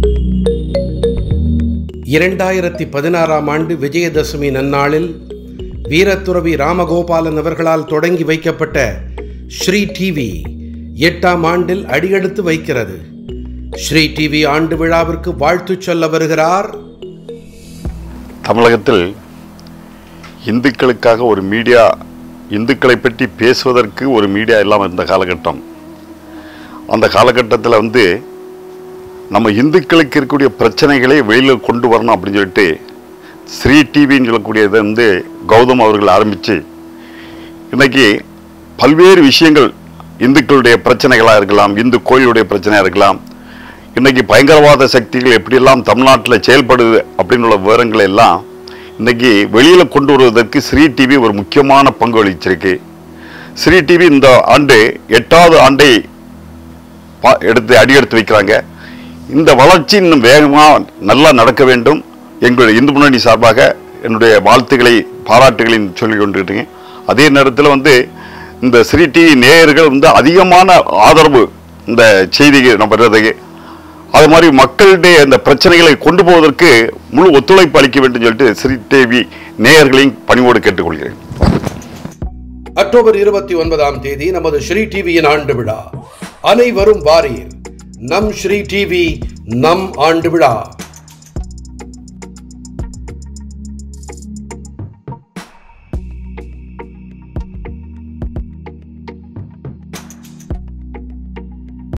இரண்டாயிரத்தி பதினாறாம் ஆண்டு விஜயதசமி நன்னாளில் வீரத்துறவி ராமகோபாலன் அவர்களால் தொடங்கி வைக்கப்பட்ட ஸ்ரீ டிவி எட்டாம் ஆண்டில் அடியெடுத்து வைக்கிறது ஸ்ரீ டிவி ஆண்டு விழாவிற்கு வாழ்த்து சொல்ல வருகிறார் தமிழகத்தில் இந்துக்களுக்காக ஒரு மீடியா இந்துக்களை பற்றி பேசுவதற்கு ஒரு மீடியா இல்லாமல் இருந்த காலகட்டம் அந்த காலகட்டத்தில் வந்து நம்ம இந்துக்களுக்கு இருக்கக்கூடிய பிரச்சனைகளை வெளியில் கொண்டு வரணும் அப்படின்னு சொல்லிட்டு ஸ்ரீ டிவின்னு சொல்லக்கூடியதை வந்து கௌதம் அவர்கள் ஆரம்பித்து இன்னைக்கு பல்வேறு விஷயங்கள் இந்துக்களுடைய பிரச்சனைகளாக இருக்கலாம் இந்து கோயிலுடைய பிரச்சனையாக இருக்கலாம் இன்னைக்கு பயங்கரவாத சக்திகள் எப்படியெல்லாம் தமிழ்நாட்டில் செயல்படுது அப்படின்னு உள்ள விவரங்களை எல்லாம் இன்னைக்கு வெளியில் கொண்டு வருவதற்கு ஸ்ரீ டிவி ஒரு முக்கியமான பங்கு வகிச்சிருக்கு ஸ்ரீ டிவி இந்த ஆண்டு எட்டாவது ஆண்டை பா- எடுத்து அடியெடுத்து வைக்கிறாங்க இந்த வளர்ச்சி இன்னும் வேகமாக நல்லா நடக்க வேண்டும் எங்களுடைய இந்து முன்னணி சார்பாக என்னுடைய வாழ்த்துக்களை பாராட்டுகளையும் சொல்லிக் கொண்டிருக்கேன் அதே நேரத்தில் வந்து இந்த ஸ்ரீ டிவி நேயர்கள் வந்து அதிகமான ஆதரவு இந்த செய்திகள் நம்ம வர்றதுக்கு அது மாதிரி மக்களுடைய இந்த பிரச்சனைகளை கொண்டு போவதற்கு முழு ஒத்துழைப்பு அளிக்க வேண்டும் சொல்லிட்டு ஸ்ரீ டிவி நேயர்களையும் பணிவோடு கேட்டுக்கொள்கிறேன் அக்டோபர் இருபத்தி ஒன்பதாம் தேதி நமது ஸ்ரீ டிவியின் ஆண்டு விழா அனைவரும் வாரீர் நம் ஸ்ரீ டிவி நம் ஆண்டு விழா